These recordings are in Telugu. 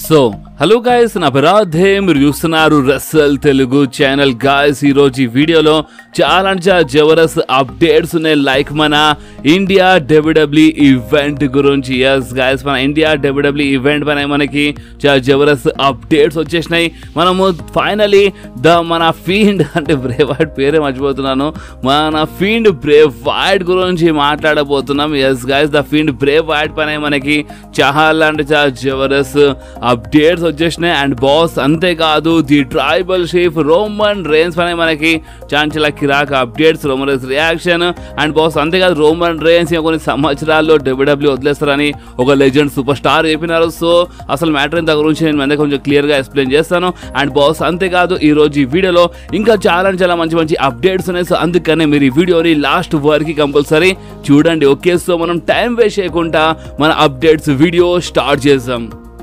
సో హలో గాయస్ నా పేరాధే మీరు చూస్తున్నారు రస్సల్ తెలుగు ఛానల్ గాయస్ ఈ రోజు ఈ వీడియోలో చాలా అంటే చాలా జబర్దస్త్ అప్డేట్స్ ఉన్నాయి లైక్ మన ఇండియా డబ్ల్యూడబ్ల్యూ ఈవెంట్ గురించి ఎస్ గాయస్ మన ఇండియా డబ్ల్యూడబ్ల్యూ ఈవెంట్ పైన మనకి చాలా జబర్దస్త్ అప్డేట్స్ వచ్చేసినాయి మనము ఫైనలీ ద మన ఫీల్డ్ అంటే బ్రేవాడ్ పేరే మర్చిపోతున్నాను మన ఫీల్డ్ బ్రేవ్ వైడ్ గురించి మాట్లాడబోతున్నాం yes guys the fiend Bray Wyatt పైన మనకి చాలా అంటే చాలా జబర్దస్త్ అప్డేట్స్ వచ్చేసినాయి అండ్ బాస్ అంతేకాదు the tribal chief Roman Reigns పైన మనకి చాలా చాలా కిరాక్ updates Roman Reigns reaction and boss అంతేకాదు రోమన్ రేన్స్ ఇంకా కొన్ని సంవత్సరాల్లో డబ్ల్యూడబ్ల్యూ వదిలేస్తారని ఒక లెజెండ్ సూపర్ స్టార్ చెప్పినారు సో అసలు మ్యాటర్ ఇంత గురించి నేను మందే కొంచెం క్లియర్గా ఎక్స్ప్లెయిన్ చేస్తాను అండ్ బాస్ అంతేకాదు ఈ రోజు ఈ వీడియోలో ఇంకా చాలా అంటే చాలా మంచి మంచి అప్డేట్స్ ఉన్నాయి సో అందుకనే మీరు ఈ వీడియోని లాస్ట్ వరకు కంపల్సరీ చూడండి ఓకే సో మనం టైం వేస్ట్ చేయకుండా మన అప్డేట్స్ వీడియో స్టార్ట్ చేద్దాం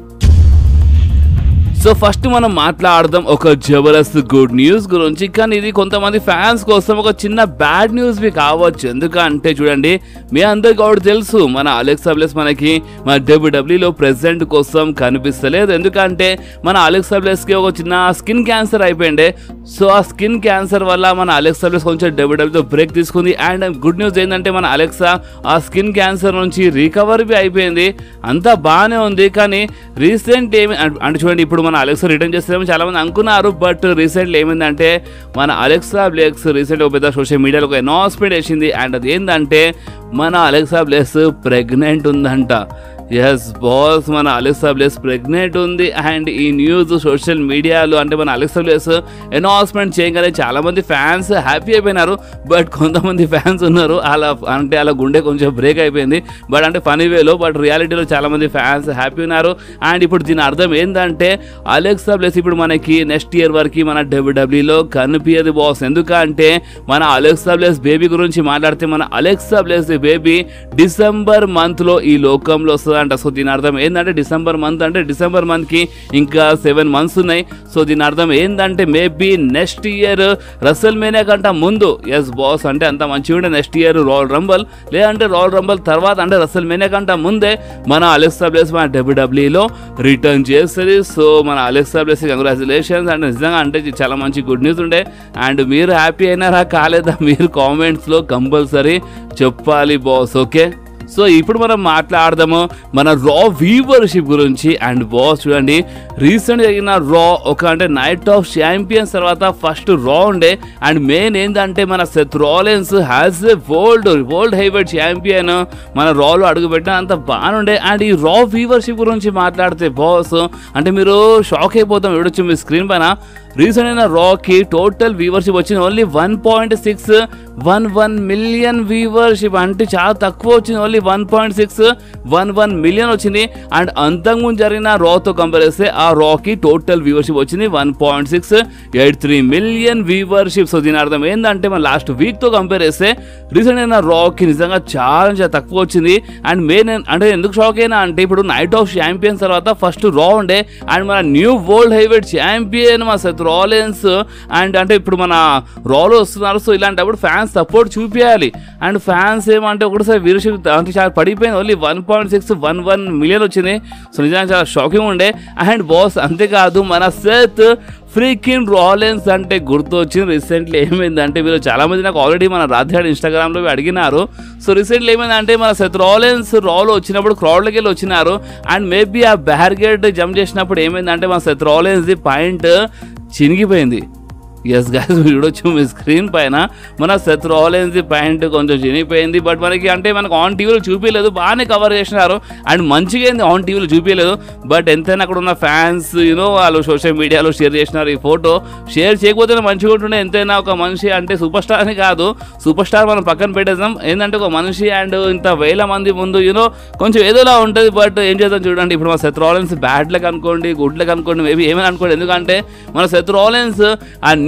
సో ఫస్ట్ మనం మాట్లాడదాం ఒక జబర్దస్త్ గుడ్ న్యూస్ గురించి కానీ ఇది కొంతమంది ఫ్యాన్స్ కోసం ఒక చిన్న బ్యాడ్ న్యూస్ బి కావచ్చు ఎందుకంటే చూడండి మీ అందరికి కూడా తెలుసు మన అలెక్సా ప్లస్ మనకి మన డబ్ల్యూడబ్ల్యూలో ప్రెసిడెంట్ కోసం కనిపిస్తలేదు ఎందుకంటే మన అలెక్సా ప్లస్కి ఒక చిన్న స్కిన్ క్యాన్సర్ అయిపోయిండే సో ఆ స్కిన్ క్యాన్సర్ వల్ల మన అలెక్సా ప్లస్ కొంచెం డబ్ల్యూడబ్ల్యూతో బ్రేక్ తీసుకుంది అండ్ గుడ్ న్యూస్ ఏంటంటే మన అలెక్సా ఆ స్కిన్ క్యాన్సర్ నుంచి రికవర్ బి అయిపోయింది అంతా బాగానే ఉంది కానీ రీసెంట్ ఏమి అంటే చూడండి ఇప్పుడు మన అలెక్సా రిటర్న్ చేస్తామని చాలా మంది అనుకున్నారు బట్ రీసెంట్లీ ఏమైందంటే మన అలెక్సా బ్లేక్స్ రీసెంట్ ఒక పెద్ద సోషల్ మీడియాలో ఒక అనౌన్స్మెంట్ వేసింది అండ్ అది ఏంటంటే మన అలెక్సా బ్లేస్ ప్రెగ్నెంట్ ఉందంట ఎస్ బాస్ మన అలెక్సా బ్లేస్ ప్రెగ్నెంట్ ఉంది అండ్ ఈ న్యూస్ సోషల్ మీడియాలో అంటే మన అలెక్సా బ్లేస్ అనౌన్స్మెంట్ చేయగానే చాలా మంది ఫ్యాన్స్ హ్యాపీ అయిపోయినారు బట్ కొంతమంది ఫ్యాన్స్ ఉన్నారు అలా అంటే అలా గుండె కొంచెం బ్రేక్ అయిపోయింది బట్ అంటే ఫనీ వేలో బట్ రియాలిటీలో చాలా మంది ఫ్యాన్స్ హ్యాపీ ఉన్నారు అండ్ ఇప్పుడు దీని అర్థం ఏంటంటే అలెక్సా ప్లస్ ఇప్పుడు మనకి నెక్స్ట్ ఇయర్ వరకు మన డబ్ల్యూడబ్ల్యూలో కనిపించదు బాస్ ఎందుకంటే మన అలెక్సా ప్లస్ బేబీ గురించి మాట్లాడితే మన అలెక్సా ప్లస్ బేబీ డిసెంబర్ మంత్లో ఈ లోకంలో వస్తుందంట సో దీని అర్థం ఏంటంటే డిసెంబర్ మంత్ అంటే డిసెంబర్ మంత్కి ఇంకా సెవెన్ మంత్స్ ఉన్నాయి సో దీని అర్థం ఏంటంటే maybe next year WrestleMania కంట ముందు ఎస్ బాస్ అంటే అంత మంచిగా ఉండే నెక్స్ట్ ఇయర్ రాయల్ రంబల్ లేదంటే రాయల్ రంబల్ తర్వాత అంటే రసల్ మేనే కంట ముందే మన అలెక్సా ప్లేస్ మన డబ్ల్యూడబ్ల్యూలో రిటర్న్ చేస్తుంది సో మన అలెక్సా ప్లేస్ కంగ్రాచులేషన్స్ అండ్ నిజంగా అంటే ఇది చాలా మంచి గుడ్ న్యూస్ ఉండే అండ్ మీరు హ్యాపీ అయినారా కాలేదా మీరు కామెంట్స్లో కంపల్సరీ చెప్పాలి బాస్ ఓకే సో ఇప్పుడు మనం మాట్లాడదాము మన రా వీవర్షిప్ గురించి అండ్ బాస్ చూడండి రీసెంట్ జరిగిన రా ఒక అంటే నైట్ ఆఫ్ ఛాంపియన్స్ తర్వాత ఫస్ట్ రా ఉండే అండ్ మెయిన్ ఏంటంటే మన Seth Rollins has a world world heavyweight champion మన రాలో అడుగుపెట్టిన అంత బాగుండే అండ్ ఈ రా వీవర్షిప్ గురించి మాట్లాడితే బాస్ అంటే మీరు షాక్ అయిపోతాం చూడొచ్చు మీ స్క్రీన్ పైన రీసెంట్ అయిన రాకి టోటల్ వ్యూవర్షిప్ వచ్చింది only one point six one one million viewership అంటే చాలా తక్కువ వచ్చింది only one point six one one million వచ్చింది అండ్ అంతకుముందు జరిగిన రాతో కంపేర్ చేస్తే ఆ రాకి టోటల్ వ్యూవర్షిప్ వచ్చింది one point six eight three million viewership so దీని అర్థం ఏంటంటే మన లాస్ట్ వీక్తో కంపేర్ చేస్తే రీసెంట్ అయిన రాకి నిజంగా చాలా చాలా తక్కువ వచ్చింది అండ్ మెయిన్ అంటే ఎందుకు షాక్ అయినా అంటే ఇప్పుడు నైట్ ఆఫ్ ఛాంపియన్స్ తర్వాత ఫస్ట్ రా ఉండే అండ్ మన న్యూ వరల్డ్ హైవెడ్ ఛాంపియన్ మా సెత్ రాలెన్స్ అండ్ అంటే ఇప్పుడు మన రాలో వస్తున్నారు సో ఇలాంటప్పుడు ఫ్యాన్స్ సపోర్ట్ చూపించాలి అండ్ ఫ్యాన్స్ ఏమంటే ఒకటిసారి వీరషిప్ అంటే చాలా పడిపోయింది only one point six one one million వచ్చింది సో నిజంగా చాలా షాకింగ్ ఉండే అండ్ బాస్ అంతేకాదు మన సెత్ ఫ్రీకిన్ రాలెన్స్ అంటే గుర్తు వచ్చింది రీసెంట్లీ ఏమైందంటే వీళ్ళు చాలా మంది నాకు ఆల్రెడీ మన రాధ్యాడ్ ఇన్స్టాగ్రామ్లో అడిగినారు సో రీసెంట్లీ ఏమైందంటే మన సెత్ రాలెన్స్ రాలో వచ్చినప్పుడు క్రౌడ్లోకి వెళ్ళి వచ్చినారు అండ్ మేబీ ఆ బ్యారిగేడ్ జంప్ చేసినప్పుడు ఏమైందంటే మన సెత్ రాలెన్స్ది పాయింట్ చినిగిపోయింది ఎస్ గాయస్ మీరు చూడొచ్చు మీ స్క్రీన్ పైన మన సెత్ రాలెన్స్ ప్యాంట్ కొంచెం చినిగిపోయింది బట్ మనకి అంటే మనకు ఆన్ టీవీలో చూపించలేదు బాగానే కవర్ చేసినారు అండ్ మంచిగా అయింది ఆన్ టీవీలో చూపించలేదు బట్ ఎంతైనా అక్కడ ఉన్న ఫ్యాన్స్ యూనో వాళ్ళు సోషల్ మీడియాలో షేర్ చేసినారు ఈ ఫోటో షేర్ చేయకపోతే మంచిగా ఉంటుండే ఎంతైనా ఒక మనిషి అంటే సూపర్ స్టార్ అని కాదు సూపర్ స్టార్ మనం పక్కన పెట్టేద్దాం ఏంటంటే ఒక మనిషి అండ్ ఇంత వేల మంది ముందు యూనో కొంచెం ఏదోలా ఉంటుంది బట్ ఏం చేద్దాం చూడండి ఇప్పుడు మన సెత్ రాలెన్స్ బ్యాడ్ లెక్ అనుకోండి గుడ్ లెక్ అనుకోండి మేబీ ఏమైనా అనుకోండి ఎందుకంటే మన సెత్ రాలెన్స్ ఆ new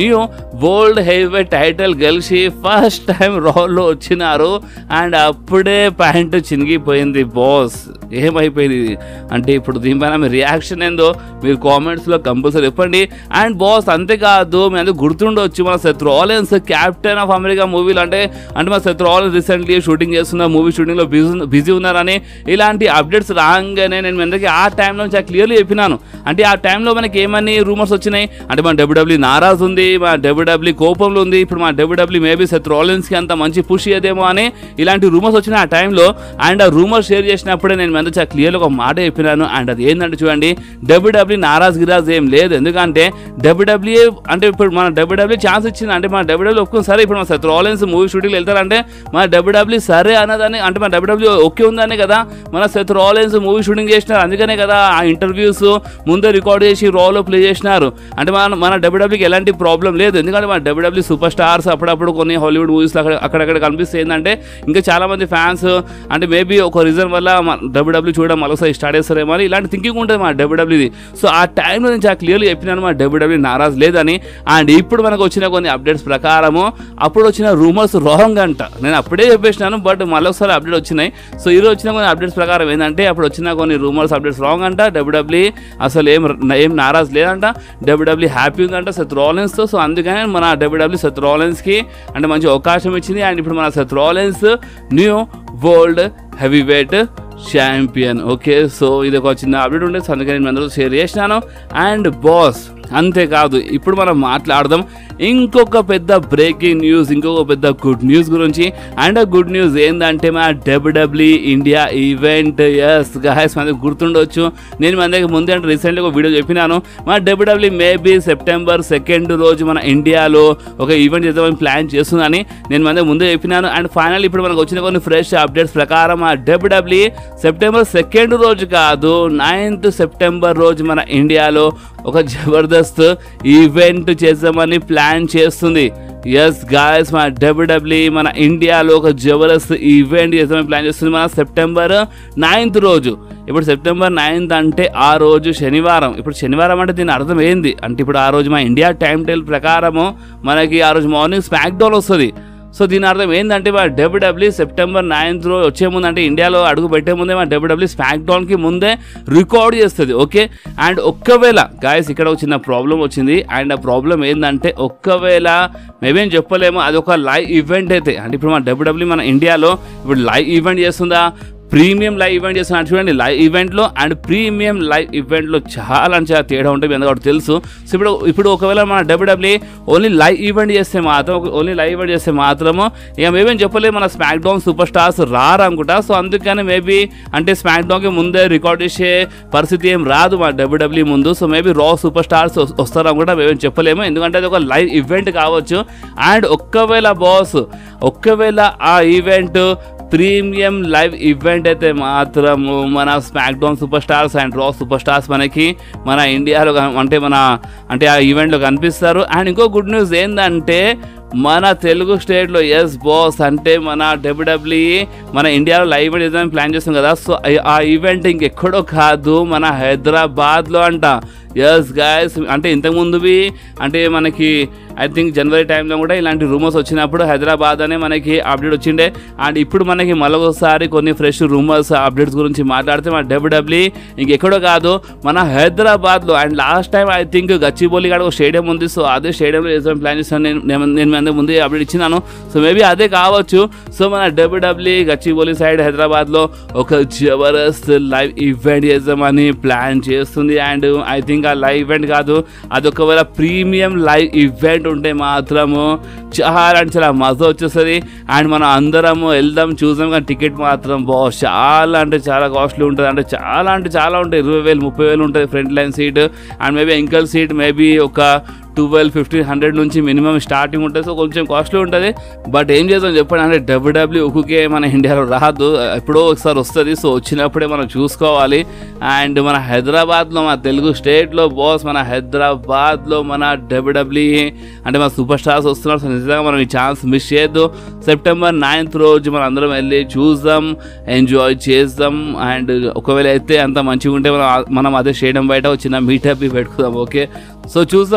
new world heavy title గెలిచి ఫస్ట్ టైం రాల్లో వచ్చినారు అండ్ అప్పుడే ప్యాంట్ చినిగిపోయింది బాస్ ఏమైపోయింది ఇది? అంటే ఇప్పుడు దీనిపైన మీ రియాక్షన్ ఏందో మీరు కామెంట్స్లో కంపల్సరీ చెప్పండి అండ్ బాస్ అంతేకాదు మీ అందరూ గుర్తుండొచ్చు మన Seth Rollins Captain of America మూవీలు అంటే అంటే మన సెత్ రాలెన్స్ రీసెంట్లీ షూటింగ్ చేస్తున్న మూవీ షూటింగ్లో బిజీ బిజీ ఉన్నారని ఇలాంటి అప్డేట్స్ రాగానే నేను మీ అందరికీ ఆ టైంలో చాలా క్లియర్లీ చెప్పినాను అంటే ఆ టైంలో మనకి ఏమని రూమర్స్ వచ్చినాయి అంటే మన డబ్ల్యూడబ్ల్యూ నారాజ్ ఉంది మా డబ్ల్యూడబ్ల్యూ కోపంలో ఉంది ఇప్పుడు మా డబ్ల్యూడబ్ల్యూ మేబీ సెత్ రాలెన్స్కి అంత మంచి పుష్ ఇయ్యదేమో అని ఇలాంటి రూమర్స్ వచ్చినాయి ఆ టైంలో అండ్ ఆ రూమర్ షేర్ చేసినప్పుడే నేను మీ అందరూ చాలా క్లియర్గా ఒక మాట చెప్పినాను అండ్ అది ఏంటంటే చూడండి డబ్ల్యూడబ్ల్యూ నారాజ్ గిరాజ్ ఏం లేదు ఎందుకంటే డబ్ల్యూడబ్ల్యూ అంటే ఇప్పుడు మన డబ్ల్యూడబ్ల్యూ ఛాన్స్ ఇచ్చింది అంటే మన డబ్ల్యూడబ్ల్యూ ఒప్పుకుని సరే ఇప్పుడు మన సెత్ రాలెన్స్ మూవీ షూటింగ్ వెళ్తారంటే మన డబ్ల్యూడబ్ల్యూ సరే అన్నదాన్ని అంటే మన డబ్ల్యూడబ్ల్యూ ఓకే ఉందనే కదా మన సెత్ రాలెన్స్ మూవీ షూటింగ్ చేసినారు అందుకనే కదా ఆ ఇంటర్వ్యూస్ ముందే రికార్డ్ చేసి రాలో ప్లే చేసినారు అంటే మన మన డబ్ల్యూడబ్ల్యూకి ఎలాంటి ప్రాబ్లం లేదు ఎందుకంటే మన డబ్ల్యూడబ్ల్యూ సూపర్ స్టార్స్ అప్పుడప్పుడు కొన్ని హాలీవుడ్ మూవీస్ అక్కడ అక్కడక్కడ కనిపిస్తే ఏంటంటే ఇంకా చాలా మంది ఫ్యాన్స్ అంటే మేబీ ఒక రీజన్ వల్ల డబ్ల్యూడబ్ల్యూ చూడడం మరోసారి స్టార్ట్ చేస్తారేమో అని ఇలాంటి థింకింగ్ ఉంటుంది మా డబ్ల్యూడబ్ల్యూది సో ఆ టైంలో నేను చాలా క్లియర్లీ చెప్పినాను మా డబ్ల్యూడబ్ల్యూ నారాజ్ లేదని అండ్ ఇప్పుడు మనకు వచ్చిన కొన్ని అప్డేట్స్ ప్రకారము అప్పుడు వచ్చిన రూమర్స్ రాంగ్ అంట నేను అప్పుడే చెప్పేసినాను బట్ మళ్ళీ ఒకసారి అప్డేట్ వచ్చినాయి సో ఈరోజు వచ్చిన కొన్ని అప్డేట్స్ ప్రకారం ఏంటంటే అప్పుడు వచ్చిన కొన్ని రూమర్స్ అప్డేట్స్ రాంగ్ అంట డబ్ల్యూడబ్ల్యూ అసలు ఏం ఏం నారాజ్ లేదంట డబ్ల్యూడబ్ల్యూ హ్యాపీ ఉందంట సెత్ రాలెన్స్తో సో అందుకని మన డబ్ల్యూడబ్ల్యూ సెత్ రాలెన్స్కి అంటే మంచి అవకాశం ఇచ్చింది అండ్ ఇప్పుడు మన Seth Rollins new world heavy weight champion okay so ఇది ఒక చిన్న అప్డేట్ ఉండే సో అందుకని నేను అందరూ షేర్ చేసినాను అండ్ బాస్ అంతేకాదు ఇప్పుడు మనం మాట్లాడదాం ఇంకొక పెద్ద బ్రేకింగ్ న్యూస్ ఇంకొక పెద్ద గుడ్ న్యూస్ గురించి అండ్ ఆ గుడ్ న్యూస్ ఏంటంటే మా WWE India event yes guys మనకి గుర్తుండొచ్చు నేను మన దగ్గర ముందే అంటే రీసెంట్గా ఒక వీడియో చెప్పినాను మా డబ్ల్యూడబ్ల్యూ మేబీ సెప్టెంబర్ సెకండ్ రోజు మన ఇండియాలో ఒక ఈవెంట్ చేద్దామని ప్లాన్ చేస్తుందని నేను మన దగ్గర ముందే చెప్పినాను అండ్ ఫైనల్ ఇప్పుడు మనకు వచ్చిన కొన్ని ఫ్రెష్ అప్డేట్స్ ప్రకారం ఆ డబ్ల్యూడబ్ల్యూ సెప్టెంబర్ సెకండ్ రోజు కాదు నైన్త్ సెప్టెంబర్ రోజు మన ఇండియాలో ఒక జబర్దస్త్ ఈవెంట్ చేద్దామని ప్లాన్ చేస్తుంది ఎస్ గాయస్ మన డబ్ల్యూడబ్ల్యూ మన ఇండియాలో ఒక జబర్దస్త్ ఈవెంట్ చేద్దామని ప్లాన్ చేస్తుంది మన సెప్టెంబర్ నైన్త్ రోజు ఇప్పుడు సెప్టెంబర్ నైన్త్ అంటే ఆ రోజు శనివారం ఇప్పుడు శనివారం అంటే దీని అర్థం ఏంది అంటే ఇప్పుడు ఆ రోజు మా ఇండియా టైం టేబుల్ ప్రకారము మనకి ఆ రోజు మార్నింగ్ స్మాక్ డౌన్ వస్తుంది సో దీని అర్థం ఏంటంటే మా డబ్ల్యూడబ్ల్యూ సెప్టెంబర్ నైన్త్ రోజు వచ్చే ముందు అంటే ఇండియాలో అడుగు పెట్టే ముందే మా డబ్ల్యూడబ్ల్యూ స్మాక్ డౌన్కి ముందే రికార్డ్ చేస్తుంది ఓకే అండ్ ఒక్కవేళ గాయస్ ఇక్కడ ఒక చిన్న ప్రాబ్లం వచ్చింది అండ్ ఆ ప్రాబ్లం ఏంటంటే ఒక్కవేళ మేమేం చెప్పలేము అది ఒక లైవ్ ఈవెంట్ అయితే అంటే ఇప్పుడు మన డబ్ల్యూడబ్ల్యూ మన ఇండియాలో ఇప్పుడు లైవ్ ఈవెంట్ చేస్తుందా ప్రీమియం లైవ్ ఈవెంట్ చేస్తున్నారు చూడండి లైవ్ ఈవెంట్లో అండ్ ప్రీమియం లైవ్ ఈవెంట్లో చాలా అంటే చాలా తేడా ఉంటుంది ఎందుకంటే తెలుసు సో ఇప్పుడు ఇప్పుడు ఒకవేళ మన డబ్ల్యూడబ్ల్యూ ఓన్లీ లైవ్ ఈవెంట్ చేస్తే మాత్రం ఓన్లీ లైవ్ ఈవెంట్ చేస్తే మాత్రము ఇక మేమేం చెప్పలేదు మన స్మాక్ డౌన్ సూపర్ స్టార్స్ రారు అనుకుంటా సో అందుకని మేబీ అంటే స్మాక్ డౌన్కి ముందే రికార్డ్ చేసే పరిస్థితి ఏం రాదు మా డబ్ల్యూడబ్ల్యూ ముందు so maybe Raw superstars వస్తారు అనుకుంటా మేమేం చెప్పలేము ఎందుకంటే అది ఒక లైవ్ ఈవెంట్ కావచ్చు అండ్ ఒక్కవేళ బాస్ ఒక్కవేళ ఆ ఈవెంట్ ప్రీమియం లైవ్ ఈవెంట్ అయితే మాత్రము మన SmackDown superstars and Raw superstars మనకి మన ఇండియాలో కన- అంటే మన అంటే ఆ ఈవెంట్లో కనిపిస్తారు అండ్ ఇంకో గుడ్ న్యూస్ ఏంటంటే మన తెలుగు స్టేట్లో ఎస్ బాస్ అంటే మన డబ్ల్యూడబ్ల్యూ మన ఇండియాలో లైవ్ ఈవెంట్ చేద్దామని ప్లాన్ చేస్తాం కదా సో ఆ ఈవెంట్ ఇంకెక్కడో కాదు మన హైదరాబాద్లో అంట ఎస్ గాయస్ అంటే ఇంతకుముందువి అంటే మనకి ఐ థింక్ జనవరి టైంలో కూడా ఇలాంటి రూమర్స్ వచ్చినప్పుడు హైదరాబాద్ అనే మనకి అప్డేట్ వచ్చిండే అండ్ ఇప్పుడు మనకి మరొకసారి కొన్ని ఫ్రెష్ రూమర్స్ అప్డేట్స్ గురించి మాట్లాడితే మన డబ్ల్యూడబ్ల్యూ ఇంకెక్కడో కాదు మన హైదరాబాద్లో and last time I think Gachibowli కాడ ఒక స్టేడియం ఉంది సో అదే స్టేడియంలో చేద్దాం ప్లాన్ చేస్తాను నేను నేను నేను మీ అందరి ముందే అప్డేట్ ఇచ్చినాను సో మేబీ అదే కావచ్చు సో మన డబ్ల్యూడబ్ల్యూ గచ్చిబౌలి సైడ్ హైదరాబాద్లో ఒక జబర్దస్త్ లైవ్ ఈవెంట్ చేద్దామని ప్లాన్ చేస్తుంది అండ్ ఐ థింక్ ఆ లైవ్ ఈవెంట్ కాదు అది ఒకవేళ ప్రీమియం లైవ్ ఈవెంట్ ఉంటే మాత్రము చాలా అంటే చాలా మజా వచ్చేస్తుంది అండ్ మనం అందరము వెళ్దాం చూద్దాం కానీ టికెట్ మాత్రం బాస్ చాలా అంటే చాలా కాస్ట్లీ ఉంటుంది అంటే చాలా అంటే చాలా ఉంటాయి ఇరవై వేలు ముప్పై వేలు ఉంటుంది front line seat and maybe ఎంకల్ సీట్ మేబీ ఒక ట్వెల్వ్ ఫిఫ్టీన్ హండ్రెడ్ నుంచి మినిమం స్టార్టింగ్ ఉంటుంది సో కొంచెం కాస్ట్లీ ఉంటుంది బట్ ఏం చేద్దాం చెప్పండి అంటే డబ్ల్యూడబ్ల్యూ ఉకుకే మన ఇండియాలో రాదు ఎప్పుడో ఒకసారి వస్తుంది సో వచ్చినప్పుడే మనం చూసుకోవాలి అండ్ మన హైదరాబాద్లో మన తెలుగు స్టేట్లో బాస్ మన హైదరాబాద్లో మన డబ్ల్యూడబ్ల్యూ అంటే మన సూపర్ స్టార్స్ వస్తున్నారు సో నిజంగా మనం ఈ ఛాన్స్ మిస్ చేయొద్దు సెప్టెంబర్ నైన్త్ రోజు మనం అందరం వెళ్ళి చూద్దాం ఎంజాయ్ చేద్దాం అండ్ ఒకవేళ అయితే అంత మంచిగా ఉంటే మనం మనం అదే స్టేడియం బయట ఒక చిన్న మీటప్ పెట్టుకుందాం ఓకే సో చూద్దాం ఆ టైం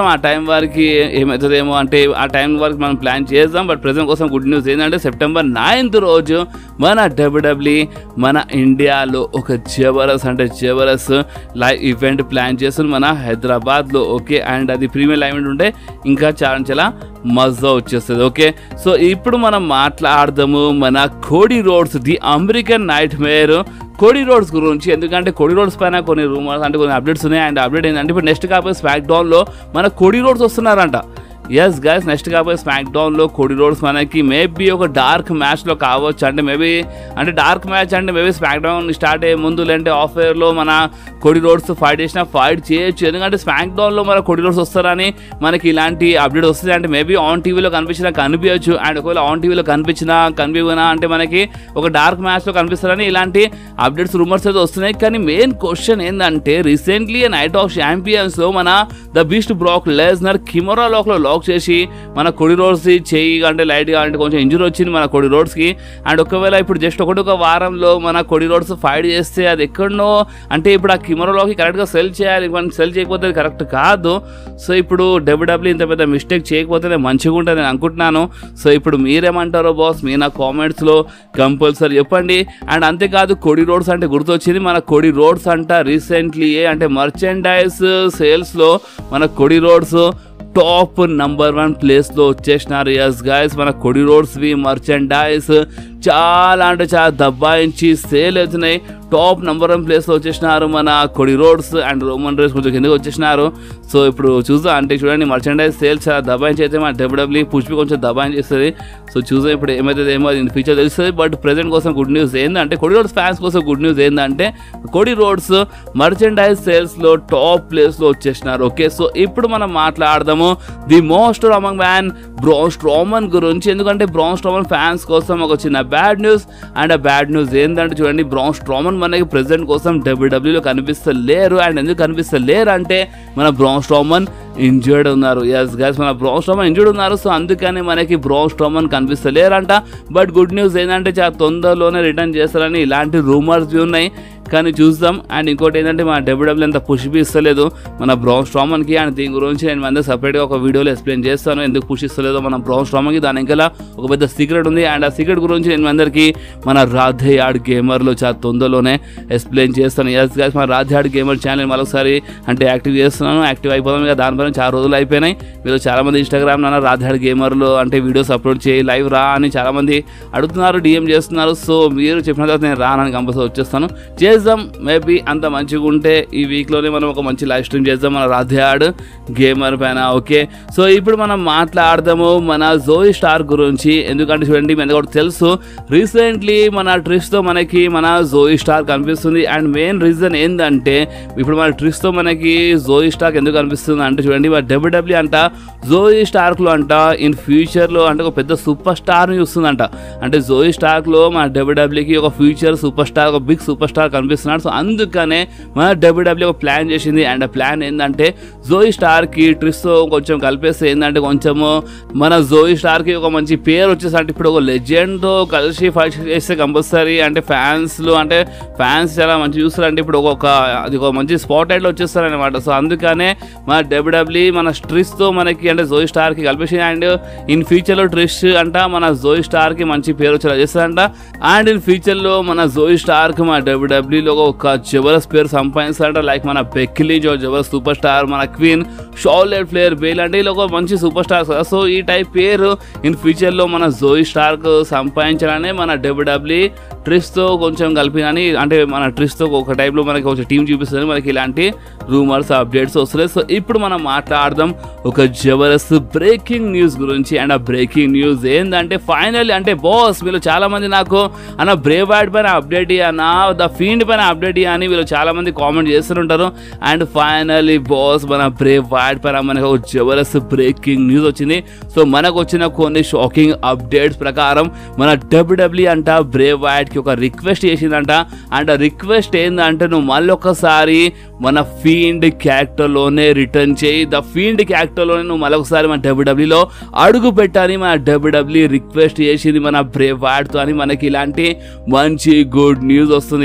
వరకు ఏమవుతుందేమో అంటే ఆ టైం వరకు మనం ప్లాన్ చేద్దాం బట్ ప్రజెంట్ కోసం గుడ్ న్యూస్ ఏంటంటే సెప్టెంబర్ నైన్త్ రోజు మన డబ్ల్యూడబ్ల్యూ మన ఇండియాలో ఒక జబరస్ అంటే జబరస్ లైవ్ ఈవెంట్ ప్లాన్ చేస్తుంది మన హైదరాబాద్లో ఓకే అండ్ అది ప్రీమియర్ లైవ్ ఉంటే ఇంకా చాలా చాలా మజా వచ్చేస్తుంది ఓకే సో ఇప్పుడు మనం మాట్లాడదాము మన Cody Rhodes the American nightmare Cody Rhodes గురించి ఎందుకంటే కోడి రోడ్స్ పైన కొన్ని రూమర్స్ అంటే కొన్ని అప్డేట్స్ ఉన్నాయి అండ్ అప్డేట్ ఏంటంటే ఇప్పుడు నెక్స్ట్ కాకపోతే స్మాక్ డౌన్లో మన కోడి రోడ్స్ వస్తున్నారంట ఎస్ గైస్ నెక్స్ట్ కాకపోతే స్మాక్ డౌన్లో కోడి రోడ్స్ మనకి మేబీ ఒక డార్క్ మ్యాచ్లో కావచ్చు అంటే మేబీ అంటే డార్క్ మ్యాచ్ అంటే మేబీ స్మాక్ డౌన్ స్టార్ట్ అయ్యే ముందు లేదంటే ఆఫ్ లో మన కోడి రోడ్స్ ఫైట్ చేసినా ఫైట్ చేయొచ్చు ఎందుకంటే స్మాక్ డౌన్లో మన కోడి రోడ్స్ వస్తారని మనకి ఇలాంటి అప్డేట్ వస్తుంది అంటే మేబీ ఆన్ టీవీలో కనిపించినా కనిపించచ్చు అండ్ ఒకవేళ ఆన్ టీవీలో కనిపించినా కనిపించినా అంటే మనకి ఒక డార్క్ మ్యాచ్లో కనిపిస్తారని ఇలాంటి అప్డేట్స్ రూమర్స్ అయితే వస్తున్నాయి కానీ మెయిన్ క్వశ్చన్ ఏంటంటే రీసెంట్లీ నైట్ ఆఫ్ ఛాంపియన్స్లో మన the beast Brock Lesnar Kimura లాక్లో లాక్ చేసి మన కొడి రోడ్స్ చేయి అంటే లైట్గా అంటే కొంచెం ఇంజురీ వచ్చింది మన కొడి రోడ్స్కి అండ్ ఒకవేళ ఇప్పుడు జస్ట్ ఒకటి ఒక వారంలో మన కొడి రోడ్స్ ఫైట్ చేస్తే అది ఎక్కడనో అంటే ఇప్పుడు ఆ కిమోరాలోకి కరెక్ట్గా సెల్ చేయాలి మనం సెల్ చేయకపోతే అది కరెక్ట్ కాదు సో ఇప్పుడు డబ్ల్యూడబ్ల్యూ ఇంత పెద్ద మిస్టేక్ చేయకపోతే మంచిగా ఉంటుంది నేను అనుకుంటున్నాను సో ఇప్పుడు మీరేమంటారో బాస్ మీ నా కామెంట్స్లో కంపల్సరీ చెప్పండి అండ్ అంతేకాదు కొడి రోడ్స్ అంటే గుర్తొచ్చింది మన కొడి రోడ్స్ అంట రీసెంట్లీ అంటే మర్చెండైజ్ సేల్స్లో మన కొడి రోడ్స్ టాప్ నంబర్ వన్ ప్లేస్లో వచ్చేసినారు ఎస్ గాయస్ మన కొడి రోడ్స్వి మర్చెండైజ్ చాలా అంటే చాలా దబ్బాయించి సేల్ అవుతున్నాయి టాప్ నంబర్ వన్ ప్లేస్లో వచ్చేసినారు మన కొడి రోడ్స్ అండ్ రోమన్ రేస్ కొంచెం కిందకి వచ్చేసినారు సో ఇప్పుడు చూద్దాం అంటే చూడండి మర్చెండైజ్ సేల్స్ చాలా దబాయించి అయితే మన డబ్ల్యూడబ్ల్యూ పుష్పి కొంచెం దబాయించి చేస్తుంది సో చూద్దాం ఇప్పుడు ఏమైతుంది ఏమో అది ఫ్యూచర్ తెలుస్తుంది బట్ ప్రెసెంట్ కోసం గుడ్ న్యూస్ ఏంటంటే కొడి రోడ్స్ ఫ్యాన్స్ కోసం గుడ్ న్యూస్ ఏంటంటే కొడి రోడ్స్ మర్చెండైజ్ సేల్స్లో టాప్ ప్లేస్లో వచ్చేసినారు ఓకే సో ఇప్పుడు మనం మాట్లాడదాము the most among man Braun Strowman గురించి ఎందుకంటే బ్రాన్ స్ట్రోమన్ ఫ్యాన్స్ కోసం ఒక చిన్న బ్యాడ్ న్యూస్ అండ్ ఆ బ్యాడ్ న్యూస్ ఏంటంటే చూడండి బ్రాన్ స్ట్రోమన్ మనకి ప్రెసెంట్ కోసం డబ్ల్యూడబ్ల్యూలో కనిపిస్తలేరు అండ్ ఎందుకు కనిపిస్తలేరు అంటే మన బ్రాన్ స్ట్రోమన్ ఇంజర్డ్ ఉన్నారు ఎస్ గైస్ మన బ్రాన్ స్ట్రోమన్ ఇంజర్డ్ ఉన్నారు సో అందుకని మనకి బ్రాన్ స్ట్రోమన్ కనిపిస్తలేరంట బట్ గుడ్ న్యూస్ ఏంటంటే చాలా తొందరలోనే రిటర్న్ చేస్తారని ఇలాంటి రూమర్స్ ఉన్నాయి కానీ చూద్దాం అండ్ ఇంకోటి ఏంటంటే మన డబ్ల్యూడబ్ల్యూ అంత పుష్ ఇస్తలేదు మన బ్రౌన్ స్ట్రామన్కి అండ్ దీని గురించి నేను మన సపరేట్గా ఒక వీడియోలో ఎక్స్ప్లెయిన్ చేస్తాను ఎందుకు పుష్ ఇస్తలేదో మన బ్రౌన్ స్ట్రామన్కి దాని ఇంకా ఒక పెద్ద సీక్రెట్ ఉంది అండ్ ఆ సీక్రెట్ గురించి నేను మీ అందరికీ మన రాధే యాడ్ గేమర్లో చాలా తొందరలోనే ఎక్స్ప్లెయిన్ చేస్తాను ఎస్ గాయస్ మన రాధే యాడ్ గేమర్ ఛానల్ మరొకసారి అంటే యాక్టివ్ చేస్తున్నాను యాక్టివ్ అయిపోదాం ఇక దానిపైన చాలా రోజులు అయిపోయినాయి మీరు చాలా మంది ఇన్స్టాగ్రామ్ నాన్న రాధే యాడ్ గేమర్లో అంటే వీడియోస్ అప్లోడ్ చేయి లైవ్ రా అని చాలా మంది అడుగుతున్నారు డిఎం చేస్తున్నారు సో మీరు చెప్పిన తర్వాత నేను రానని కంపల్సరీ వచ్చేస్తాను చేద్దాం మేబీ అంత మంచిగా ఉంటే ఈ వీక్లోనే మనం ఒక మంచి లైవ్ స్ట్రీమ్ చేద్దాం మన రాధ్యాడ్ గేమర్ పైన ఓకే సో ఇప్పుడు మనం మాట్లాడదాము మన జోయి స్టార్ గురించి ఎందుకంటే చూడండి మీ కూడా తెలుసు రీసెంట్లీ మన ట్రిస్తో మనకి మన జోయి స్టార్ కనిపిస్తుంది అండ్ మెయిన్ రీజన్ ఏంటంటే ఇప్పుడు మన ట్రిస్తో మనకి జోయి స్టార్ ఎందుకు కనిపిస్తుంది అంటే చూడండి మన డబ్ల్యూడబ్ల్యూ అంట జోయి స్టార్క్లో అంట ఇన్ ఫ్యూచర్లో అంటే ఒక పెద్ద సూపర్ స్టార్ని చూస్తుందంట అంటే జోయి స్టార్క్లో మన డబ్ల్యూడబ్ల్యూకి ఒక ఫ్యూచర్ సూపర్ స్టార్ ఒక బిగ్ సూపర్ స్టార్ కనిపిస్తున్నాడు సో అందుకనే మన డబ్ల్యూడబ్ల్యూ ఒక ప్లాన్ చేసింది అండ్ ఆ ప్లాన్ ఏంటంటే జోయి స్టార్కి ట్రిస్తో కొంచెం కలిపేస్తే ఏంటంటే కొంచెము మన జోయి స్టార్కి ఒక మంచి పేరు వచ్చేసి అంటే ఇప్పుడు ఒక లెజెండ్తో కలిసి ఫైట్ చేస్తే కంపల్సరీ అంటే ఫ్యాన్స్లు అంటే ఫ్యాన్స్ చాలా మంచి చూస్తారు అంటే ఇప్పుడు ఒక అది ఒక మంచి స్పాట్ లైట్లో వచ్చేస్తారు అనమాట సో అందుకనే మన డబ్ల్యూడబ్ల్యూ మన ట్రిస్తో మనకి అంటే జోయి స్టార్కి కలిపేసి అండ్ ఇన్ ఫ్యూచర్లో ట్రిస్ అంట మన జోయి స్టార్కి మంచి పేరు వచ్చేలా చేస్తారంట అండ్ ఇన్ ఫ్యూచర్లో మన జోయి స్టార్కి మన డబ్ల్యూడబ్ల్యూలో ఒక జబరస్ పేరు సంపాదిస్తారంట లైక్ మన బెక్లీ జో జబరస్ సూపర్ స్టార్ మన క్వీన్ షార్లెట్ ఫ్లేయర్ బేల్ అంటే వీళ్ళు ఒక మంచి సూపర్ స్టార్స్ కదా సో ఈ టైప్ పేరు ఇన్ ఫ్యూచర్లో మన జోయి స్టార్క్ సంపాదించాలనే మన డబ్ల్యూడబ్ల్యూ ట్రిస్తో కొంచెం కలిపినని అంటే మన ట్రిస్తో ఒక టైప్లో మనకి ఒక టీం చూపిస్తుంది మనకి ఇలాంటి రూమర్స్ అప్డేట్స్ వస్తున్నాయి సో ఇప్పుడు మనం మాట్లాడదాం ఒక జబరదస్త్ బ్రేకింగ్ న్యూస్ గురించి అండ్ ఆ బ్రేకింగ్ న్యూస్ ఏంటంటే ఫైనల్ అంటే బాస్ వీళ్ళు చాలా మంది నాకు అన్న బ్రేవ్ వాడ్ పైన అప్డేట్ అన్న ద ఫీల్డ్ పైన అప్డేట్ అని వీళ్ళు చాలా మంది కామెంట్ చేస్తుంటారు అండ్ ఫైనల్లీ బాస్ మన బ్రేవ్ వాడ్ పైన మనకు ఒక జబరదస్త్ బ్రేకింగ్ న్యూస్ వచ్చింది సో మనకు వచ్చిన కొన్ని షాకింగ్ అప్డేట్స్ ప్రకారం మన డబ్ల్యూడబ్ల్యూ అంట బ్రేవ్ వాడ్కి ఒక రిక్వెస్ట్ చేసిందంట అండ్ ఆ రిక్వెస్ట్ ఏంటంటే నువ్వు మళ్ళీ ఒకసారి మన ఫీల్డ్ క్యారెక్టర్లోనే రిటర్న్ చేయి ద ఫీల్డ్ క్యారెక్టర్లోనే నువ్వు మరొకసారి మన డబ్ల్యూడబ్ల్యూలో అడుగు పెట్టని మన డబ్ల్యూడబ్ల్యూ రిక్వెస్ట్ చేసింది మన బ్రేవ్ వాడ్తో అని మనకి ఇలాంటి మంచి గుడ్ న్యూస్ వస్తుంది ఎస్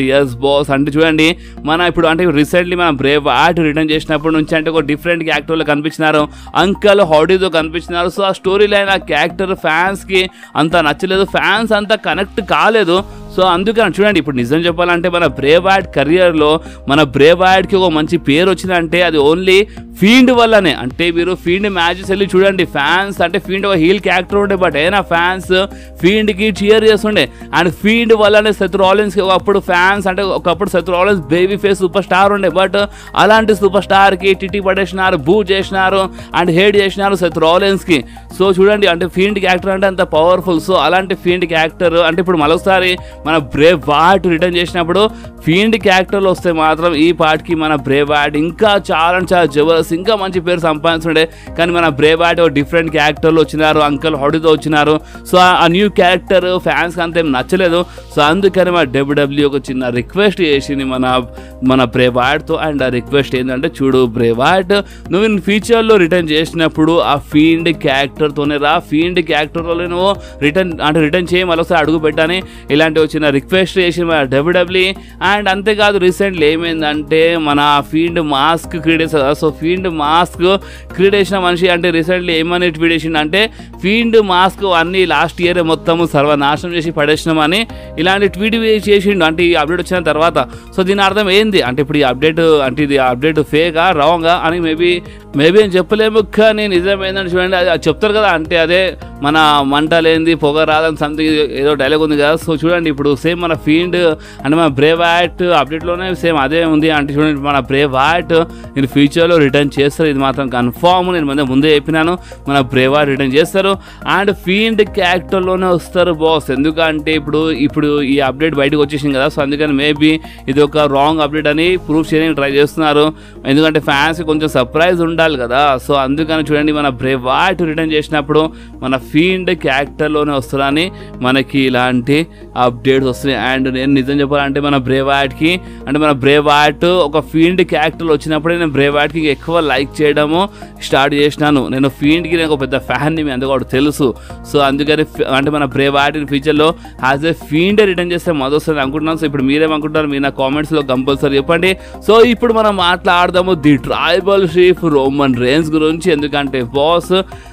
బాస్ అంటే చూడండి మన ఇప్పుడు అంటే రీసెంట్లీ మన బ్రేవ్ ఆర్ట్ రిటర్న్ చేసినప్పటి నుంచి అంటే ఒక డిఫరెంట్ యాక్టర్లు కనిపించినారు అంకల్ హౌడీతో కనిపించినారు సో ఆ స్టోరీ లైన్ ఆ క్యారెక్టర్ ఫ్యాన్స్కి అంత నచ్చలేదు ఫ్యాన్స్ అంత కనెక్ట్ కాలేదు సో అందుకని చూడండి ఇప్పుడు నిజం చెప్పాలంటే మన బ్రేవ్ యాడ్ కెరియర్లో మన బ్రేవ్ యాడ్కి ఒక మంచి పేరు వచ్చిందంటే అది ఓన్లీ ఫీల్డ్ వల్లనే అంటే మీరు ఫీల్డ్ మ్యాచెస్ వెళ్ళి చూడండి ఫ్యాన్స్ అంటే ఫీల్డ్ ఒక హీల్ క్యారెక్టర్ ఉండే బట్ అయినా ఫ్యాన్స్ ఫీల్డ్కి చియర్ చేస్తుండే అండ్ ఫీల్డ్ వల్లనే శత్రు ఆలెన్స్కి ఒకప్పుడు ఫ్యాన్స్ అంటే ఒకప్పుడు Seth Rollins baby face super star ఉండే బట్ అలాంటి సూపర్ స్టార్కి టిటి పడేసినారు బూ చేసినారు అండ్ హేట్ చేసినారు శత్రు ఆలెన్స్కి సో చూడండి అంటే ఫీల్డ్ క్యారెక్టర్ అంటే అంత పవర్ఫుల్ సో అలాంటి ఫీల్డ్ క్యారెక్టర్ అంటే ఇప్పుడు మరొకసారి మన బ్రేవ్ వాట్ రిటర్న్ చేసినప్పుడు ఫీల్డ్ క్యారెక్టర్లు వస్తే మాత్రం ఈ పార్ట్కి మన బ్రేవ్ వాట్ ఇంకా చాలా అంటే చాలా జబర్దస్త్ ఇంకా మంచి పేరు సంపాదించుండే కానీ మన బ్రేవ్ వాట్ డిఫరెంట్ క్యారెక్టర్లు వచ్చినారు అంకల్ హౌడీతో వచ్చినారు సో ఆ న్యూ క్యారెక్టర్ ఫ్యాన్స్కి అంత ఏం నచ్చలేదు సో అందుకని మా డబ్ల్యూడబ్ల్యూ ఒక చిన్న రిక్వెస్ట్ చేసింది మన మన బ్రేవాడ్తో అండ్ ఆ రిక్వెస్ట్ ఏంటంటే చూడు బ్రేవాడ్ నువ్వు ఇన్ ఫ్యూచర్లో రిటర్న్ చేసినప్పుడు ఆ ఫీల్డ్ క్యారెక్టర్తోనే రా ఫీల్డ్ క్యారెక్టర్లో నువ్వు రిటర్న్ అంటే రిటర్న్ చేయి మరోసారి అడుగు పెట్టని ఇలాంటి ఒక చిన్న రిక్వెస్ట్ చేసి మన డబ్ల్యూడబ్ల్యూ అండ్ అంతేకాదు రీసెంట్లీ ఏమైందంటే మన ఫీల్డ్ మాస్క్ క్రియేట్ చేస్తారు కదా సో ఫీల్డ్ మాస్క్ క్రియేట్ చేసిన మనిషి అంటే రీసెంట్లీ ఏమని ట్వీట్ చేసిండు అంటే ఫీల్డ్ మాస్క్ అన్ని లాస్ట్ ఇయర్ మొత్తం సర్వనాశనం చేసి పడేసినామని ఇలాంటి ట్వీట్ చేసిండు అంటే ఈ అప్డేట్ వచ్చిన తర్వాత సో దీని అర్థం ఏంది అంటే ఇప్పుడు ఈ అప్డేట్ అంటే ఇది అప్డేట్ ఫేకా రాంగా అని మేబీ మేబీ అని చెప్పలేము కానీ నిజమేందని చూడండి అది అది చెప్తారు కదా అంటే అదే మన మంట లేనిది పొగ రాదని సంథింగ్ ఏదో డైలాగ్ ఉంది కదా సో చూడండి ఇప్పుడు సేమ్ మన ఫీల్డ్ అంటే మన బ్రేవ్ యాట్ అప్డేట్లోనే సేమ్ అదే ఉంది అంటే చూడండి మన బ్రేవ్ యాట్ నేను ఫ్యూచర్లో రిటర్న్ చేస్తారు ఇది మాత్రం కన్ఫామ్ నేను ముందే ముందే చెప్పినాను మన బ్రేవ్ యాట్ రిటర్న్ చేస్తారు అండ్ ఫీల్డ్ క్యారెక్టర్లోనే వస్తారు బాస్ ఎందుకంటే ఇప్పుడు ఇప్పుడు ఈ అప్డేట్ బయటకు వచ్చేసింది కదా సో అందుకని మేబీ ఇది ఒక రాంగ్ అప్డేట్ అని ప్రూఫ్ చేయడానికి ట్రై చేస్తున్నారు ఎందుకంటే ఫ్యాన్స్ కొంచెం సర్ప్రైజ్ ఉండాలి కదా సో అందుకని చూడండి మన బ్రేవ్ వాట్ రిటర్న్ చేసినప్పుడు మన ఫీల్డ్ క్యారెక్టర్లోనే వస్తారని మనకి ఇలాంటి అప్డేట్స్ వస్తున్నాయి అండ్ నేను నిజం చెప్పాలంటే మన బ్రేవ్ యాడ్కి అంటే మన బ్రేవ్ యాట్ ఒక ఫీల్డ్ క్యారెక్టర్ వచ్చినప్పుడే నేను బ్రేవ్ యాడ్కి ఎక్కువ లైక్ చేయడము స్టార్ట్ చేసినాను నేను ఫీల్డ్కి నేను ఒక పెద్ద ఫ్యాన్ని మీ అందుకు ఒకటి తెలుసు సో అందుకని ఫి- అంటే మన బ్రేవ్ యాట్ ఫ్యూచర్లో యాజ్ ఎ ఫీల్డ్ రిటర్న్ చేస్తే మొదలు వస్తుంది అనుకుంటున్నాను సో ఇప్పుడు మీరేమనుకుంటారు మీరు నా కామెంట్స్లో కంపల్సరీ చెప్పండి సో ఇప్పుడు మనం మాట్లాడదాము the tribal chief Roman Reigns గురించి ఎందుకంటే బాస్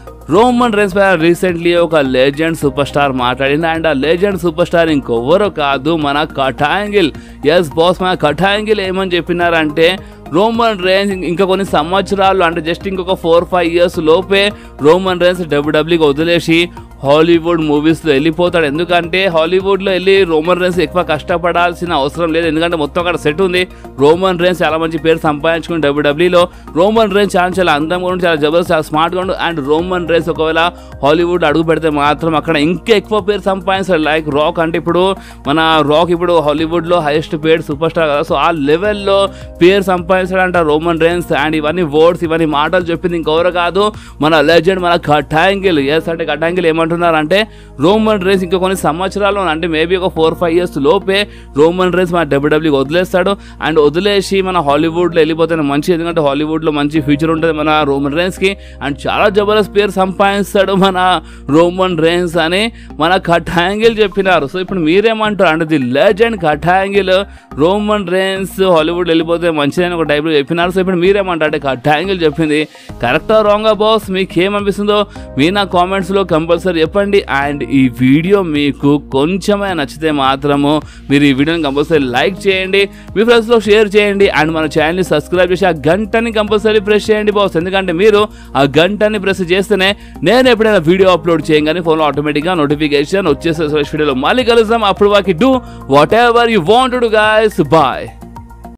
రోమన్ రేన్స్ పైన రీసెంట్లీ ఒక లెజెండ్ సూపర్ స్టార్ మాట్లాడింది అండ్ ఆ లెజెండ్ సూపర్ స్టార్ ఇంకొవ్వరు కాదు మన కటాంగిల్ ఎస్ బాస్ మన కటాంగిల్ ఏమని చెప్పినారంటే రోమన్ రేన్స్ ఇంకా కొన్ని సంవత్సరాలు అంటే జస్ట్ ఇంకొక ఫోర్ ఫైవ్ ఇయర్స్ లోపే రోమన్ రేన్స్ డబ్ల్యూడబ్ల్యూకి వదిలేసి హాలీవుడ్ మూవీస్లో వెళ్ళిపోతాడు ఎందుకంటే హాలీవుడ్లో వెళ్ళి రోమన్ రేన్స్ ఎక్కువ కష్టపడాల్సిన అవసరం లేదు ఎందుకంటే మొత్తం అక్కడ సెట్ ఉంది రోమన్ రేన్స్ చాలా మంచి పేరు సంపాదించుకుని డబ్ల్యూడబ్ల్యూలో రోమన్ రేన్స్ చాలా చాలా అందంగా ఉండి చాలా జబర్దస్త్ చాలా స్మార్ట్గా ఉండు అండ్ రోమన్ రేన్స్ ఒకవేళ హాలీవుడ్ అడుగు పెడితే మాత్రం అక్కడ ఇంకా ఎక్కువ పేరు సంపాదిస్తాడు లైక్ రాక్ అంటే ఇప్పుడు మన రాక్ ఇప్పుడు హాలీవుడ్లో హైయెస్ట్ పేడ్ సూపర్ స్టార్ కదా సో ఆ లెవెల్లో పేరు సంపాదించాడంట రోమన్ రేన్స్ అండ్ ఇవన్నీ వర్డ్స్ ఇవన్నీ మాటలు చెప్పింది ఇంకెవరు కాదు మన లెజెండ్ మన కటాంగిల్ ఎస్ అంటే కటాంగిల్ ఏమంటున్నారంటే రోమన్ రేన్స్ ఇంకా కొన్ని సంవత్సరాలు అంటే మేబీ ఒక ఫోర్ ఫైవ్ ఇయర్స్ లోపే రోమన్ రేన్స్ మన డబ్ల్యూడబ్ల్యూకి వదిలేస్తాడు అండ్ వదిలేసి మన హాలీవుడ్లో వెళ్ళిపోతే మంచి ఎందుకంటే హాలీవుడ్లో మంచి ఫ్యూచర్ ఉంటుంది మన రోమన్ రేన్స్కి అండ్ చాలా జబర్దస్త్ పేరు సంపాదిస్తాడు మన రోమన్ రేన్స్ అని మన కటాంగిల్ చెప్పినారు సో ఇప్పుడు మీరేమంటారు అంటే the legend Kurt Angle Roman Reigns Hollywood వెళ్ళిపోతే మంచిదని ఒక టైప్లో చెప్పినారు సో ఇప్పుడు మీరేమంటారు అంటే కటాంగిల్ చెప్పింది కరెక్టా రాంగా బాస్ మీకు ఏమనిపిస్తుందో మీ నా కామెంట్స్లో కంపల్సరీ చెప్పండి అండ్ ఈ వీడియో మీకు కొంచెమే నచ్చితే మాత్రము మీరు ఈ వీడియోని కంపల్సరీ లైక్ చేయండి మీ ఫ్రెండ్స్లో షేర్ చేయండి అండ్ మన ఛానల్ని సబ్స్క్రైబ్ చేసి ఆ గంటని కంపల్సరీ ప్రెస్ చేయండి బాస్ ఎందుకంటే మీరు ఆ గంటని ప్రెస్ చేస్తేనే నేను ఎప్పుడైనా వీడియో అప్లోడ్ చేయగానే ఫోన్లో ఆటోమేటిక్గా నోటిఫికేషన్ వచ్చేసే వీడియోలో మళ్ళీ కలుద్దాం అప్పుడు వాకి do whatever you want to guys bye